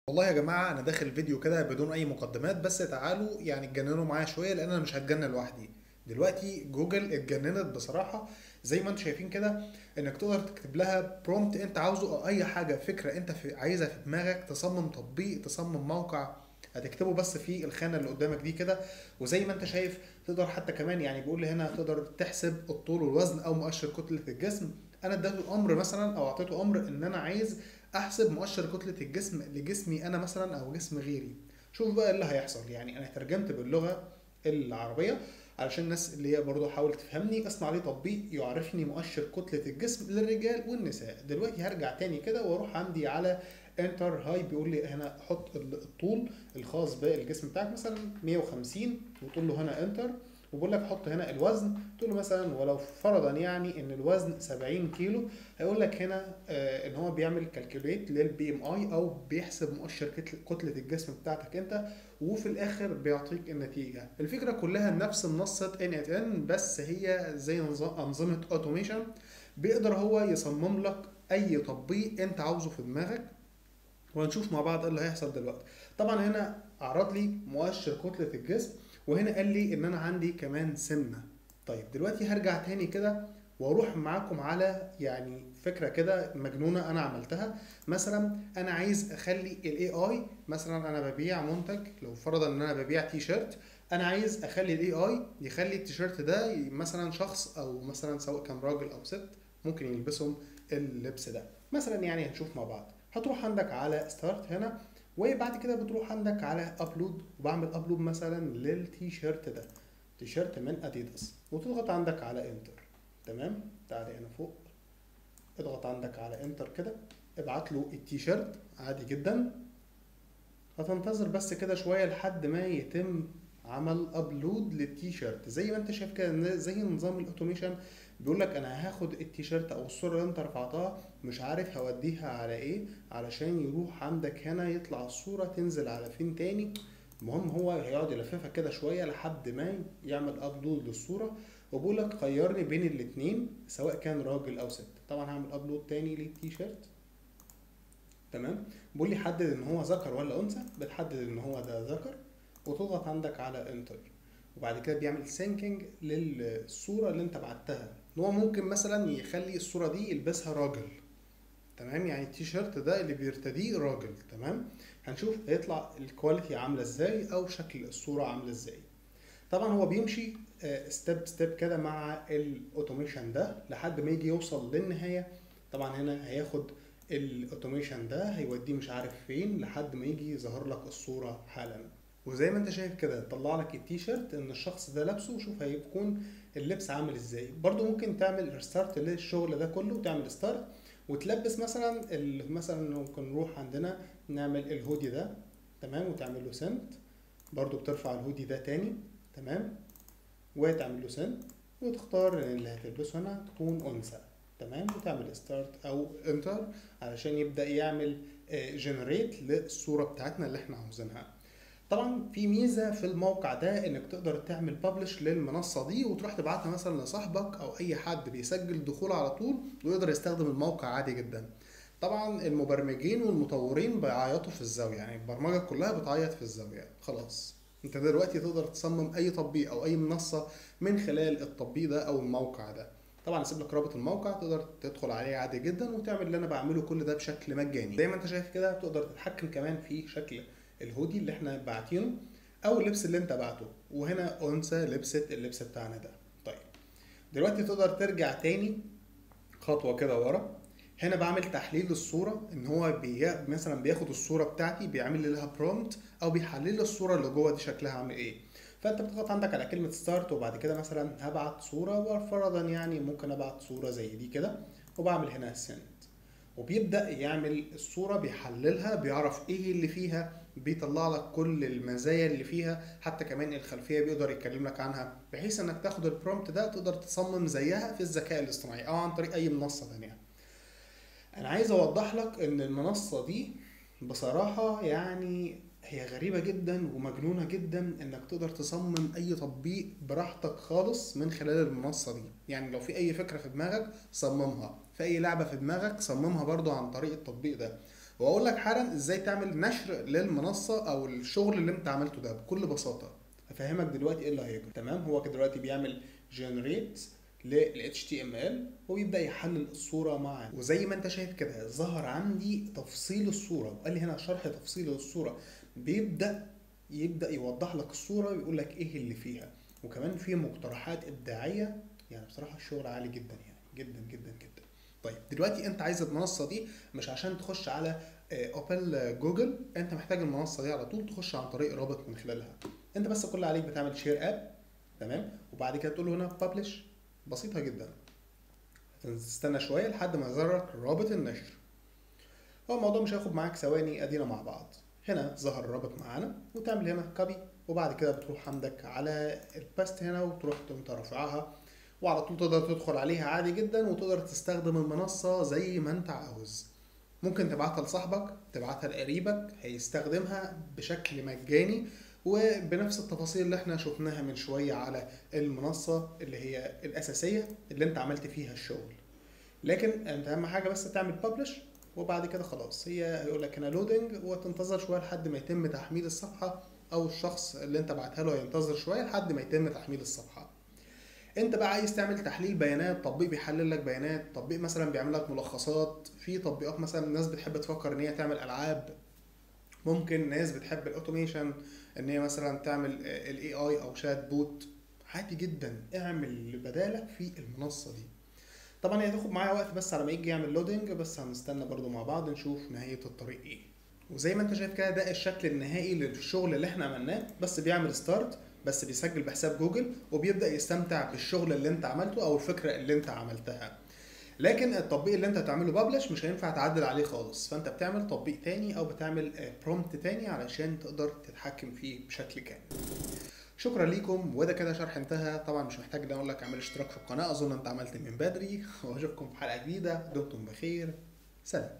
والله يا جماعة أنا داخل فيديو كده بدون أي مقدمات بس تعالوا يعني اتجننوا معايا شوية لأن أنا مش هتجنن لوحدي دلوقتي جوجل اتجننت بصراحة زي ما انتم شايفين كده انك تقدر تكتب لها برومت انت عاوزه او اي حاجة فكرة انت في عايزها في دماغك تصمم تطبيق تصمم موقع هتكتبه بس في الخانة اللي قدامك دي كده وزي ما انت شايف تقدر حتى كمان يعني بيقول لي هنا تقدر تحسب الطول والوزن او مؤشر كتلة الجسم انا اديته امر مثلا او اعطيته امر ان انا عايز احسب مؤشر كتلة الجسم لجسمي انا مثلا او جسم غيري شوف بقى إيه اللي هيحصل يعني انا ترجمت باللغة العربية علشان الناس اللي هي برضه حاول تفهمني اصنع لي تطبيق يعرفني مؤشر كتلة الجسم للرجال والنساء دلوقتي هرجع تاني كده واروح عندي على انتر هاي بيقول لي هنا حط الطول الخاص بالجسم بتاعك مثلا 150 وتقول له هنا انتر وبقول لك حط هنا الوزن تقول له مثلا ولو فرضا يعني ان الوزن 70 كيلو هيقول لك هنا آه ان هو بيعمل كالكوليت للبي ام اي او بيحسب مؤشر كتله الجسم بتاعتك انت وفي الاخر بيعطيك النتيجه الفكره كلها نفس منصه ان ات ان بس هي زي انظمه اوتوميشن بيقدر هو يصمم لك اي تطبيق انت عاوزه في دماغك وهنشوف مع بعض ايه اللي هيحصل دلوقتي طبعا هنا عرض لي مؤشر كتله الجسم وهنا قال لي ان انا عندي كمان سمنه طيب دلوقتي هرجع تاني كده واروح معاكم على يعني فكره كده مجنونه انا عملتها مثلا انا عايز اخلي الاي اي مثلا انا ببيع منتج لو فرضا ان انا ببيع تي شيرت انا عايز اخلي الاي اي يخلي التيشيرت ده مثلا شخص او مثلا سواء كان راجل او ست ممكن يلبسهم اللبس ده مثلا يعني هنشوف مع بعض هتروح عندك على ستارت هنا وبعد كده بتروح عندك على ابلود وبعمل ابلود مثلا للتي شيرت ده تي شيرت من اديداس وتضغط عندك على انتر تمام تعالى هنا فوق اضغط عندك على انتر كده ابعت له التي شيرت عادي جدا هتنتظر بس كده شويه لحد ما يتم عمل ابلود للتي شيرت زي ما انت شايف كده زي نظام الاوتوميشن بيقول لك انا هاخد التيشيرت او الصوره اللي انت رفعتها مش عارف هوديها على ايه علشان يروح عندك هنا يطلع الصوره تنزل على فين تاني المهم هو هيقعد يلففها كده شويه لحد ما يعمل ابلود للصوره وبقول لك خيرني بين الاتنين سواء كان راجل او ست طبعا هعمل ابلود تاني للتيشيرت تمام بيقول لي حدد ان هو ذكر ولا انثى بتحدد ان هو ده ذكر وتضغط عندك على انتر وبعد كده بيعمل سينكينج للصوره اللي انت بعتها ان هو ممكن مثلا يخلي الصوره دي يلبسها راجل تمام يعني التيشيرت ده اللي بيرتديه راجل تمام هنشوف هيطلع الكواليتي عامله ازاي او شكل الصوره عامله ازاي طبعا هو بيمشي ستيب ستيب كده مع الاوتوميشن ده لحد ما يجي يوصل للنهايه طبعا هنا هياخد الاوتوميشن ده هيوديه مش عارف فين لحد ما يجي يظهر لك الصوره حالا وزي ما انت شايف كده طلع لك التيشيرت ان الشخص ده لابسه وشوف هيكون اللبس عامل ازاي برضو ممكن تعمل ريستارت للشغل ده كله وتعمل ستارت وتلبس مثلا مثلا ممكن نروح عندنا نعمل الهودي ده تمام وتعمل له سنت برضو بترفع الهودي ده تاني تمام وتعمل له سنت وتختار اللي هتلبسه هنا تكون انثى تمام وتعمل ستارت او انتر علشان يبدا يعمل جنريت للصوره بتاعتنا اللي احنا عاوزينها طبعا في ميزه في الموقع ده انك تقدر تعمل ببلش للمنصه دي وتروح تبعتها مثلا لصاحبك او اي حد بيسجل دخول على طول ويقدر يستخدم الموقع عادي جدا طبعا المبرمجين والمطورين بيعيطوا في الزاويه يعني البرمجه كلها بتعيط في الزاويه خلاص انت دلوقتي تقدر تصمم اي تطبيق او اي منصه من خلال التطبيق ده او الموقع ده طبعا اسيب لك رابط الموقع تقدر تدخل عليه عادي جدا وتعمل اللي انا بعمله كل ده بشكل مجاني زي ما انت شايف كده تقدر تتحكم كمان في شكل الهودي اللي احنا باعتينه او اللبس اللي انت بعته وهنا انثى لبست اللبس بتاعنا ده طيب دلوقتي تقدر ترجع تاني خطوه كده ورا هنا بعمل تحليل للصوره ان هو بي... مثلا بياخد الصوره بتاعتي بيعمل لها برومت او بيحلل لي الصوره اللي جوه دي شكلها عامل ايه فانت بتضغط عندك على كلمه ستارت وبعد كده مثلا هبعت صوره وفرضا يعني ممكن ابعت صوره زي دي كده وبعمل هنا سند وبيبدا يعمل الصوره بيحللها بيعرف ايه اللي فيها بيطلع لك كل المزايا اللي فيها حتى كمان الخلفيه بيقدر يتكلم لك عنها بحيث انك تاخد البرومت ده تقدر تصمم زيها في الذكاء الاصطناعي او عن طريق اي منصه ثانيه انا عايز اوضح لك ان المنصه دي بصراحه يعني هي غريبة جدا ومجنونة جدا انك تقدر تصمم اي تطبيق براحتك خالص من خلال المنصة دي يعني لو في اي فكرة في دماغك صممها في اي لعبة في دماغك صممها برضو عن طريق التطبيق ده واقول لك حالا ازاي تعمل نشر للمنصه او الشغل اللي انت عملته ده بكل بساطه هفهمك دلوقتي ايه اللي هيجري تمام هو كده دلوقتي بيعمل جنريت لل HTML ويبدا يحلل الصوره معانا وزي ما انت شايف كده ظهر عندي تفصيل الصوره وقال لي هنا شرح تفصيل الصوره بيبدا يبدا يوضح لك الصوره ويقول لك ايه اللي فيها وكمان في مقترحات ابداعيه يعني بصراحه الشغل عالي جدا يعني جدا جدا جدا طيب دلوقتي انت عايز المنصه دي مش عشان تخش على اوبل جوجل انت محتاج المنصه دي على طول تخش عن طريق رابط من خلالها انت بس كل اللي عليك بتعمل شير اب تمام وبعد كده تقول له هنا ببلش بسيطه جدا تستنى شويه لحد ما يظهر لك رابط النشر هو الموضوع مش هياخد معاك ثواني ادينا مع بعض هنا ظهر الرابط معانا وتعمل هنا كوبي وبعد كده بتروح عندك على الباست هنا وتروح انت رافعها وعلى طول تقدر تدخل عليها عادي جدا وتقدر تستخدم المنصة زي ما انت عاوز ممكن تبعتها لصاحبك تبعتها لقريبك هيستخدمها بشكل مجاني وبنفس التفاصيل اللي احنا شفناها من شوية على المنصة اللي هي الأساسية اللي انت عملت فيها الشغل لكن انت اهم حاجة بس تعمل ببلش وبعد كده خلاص هي هيقول لك هنا لودنج وتنتظر شوية لحد ما يتم تحميل الصفحة او الشخص اللي انت بعتها له هينتظر شوية لحد ما يتم تحميل الصفحة انت بقى عايز تعمل تحليل بيانات تطبيق بيحلل لك بيانات تطبيق مثلا بيعمل لك ملخصات في تطبيقات مثلا الناس بتحب تفكر ان هي تعمل العاب ممكن ناس بتحب الاوتوميشن ان هي مثلا تعمل الاي اي او شات بوت عادي جدا اعمل اللي بدالك في المنصه دي طبعا هي هتاخد معايا وقت بس على ما يجي يعمل لودنج بس هنستنى برضو مع بعض نشوف نهايه الطريق ايه وزي ما انت شايف كده ده الشكل النهائي للشغل اللي احنا عملناه بس بيعمل ستارت بس بيسجل بحساب جوجل وبيبدا يستمتع بالشغل اللي انت عملته او الفكره اللي انت عملتها لكن التطبيق اللي انت هتعمله ببلش مش هينفع تعدل عليه خالص فانت بتعمل تطبيق تاني او بتعمل برومبت تاني علشان تقدر تتحكم فيه بشكل كامل شكرا ليكم وده كده شرح انتهى طبعا مش محتاج ان اقول لك اعمل اشتراك في القناه اظن انت عملت من بدري واشوفكم في حلقه جديده دمتم بخير سلام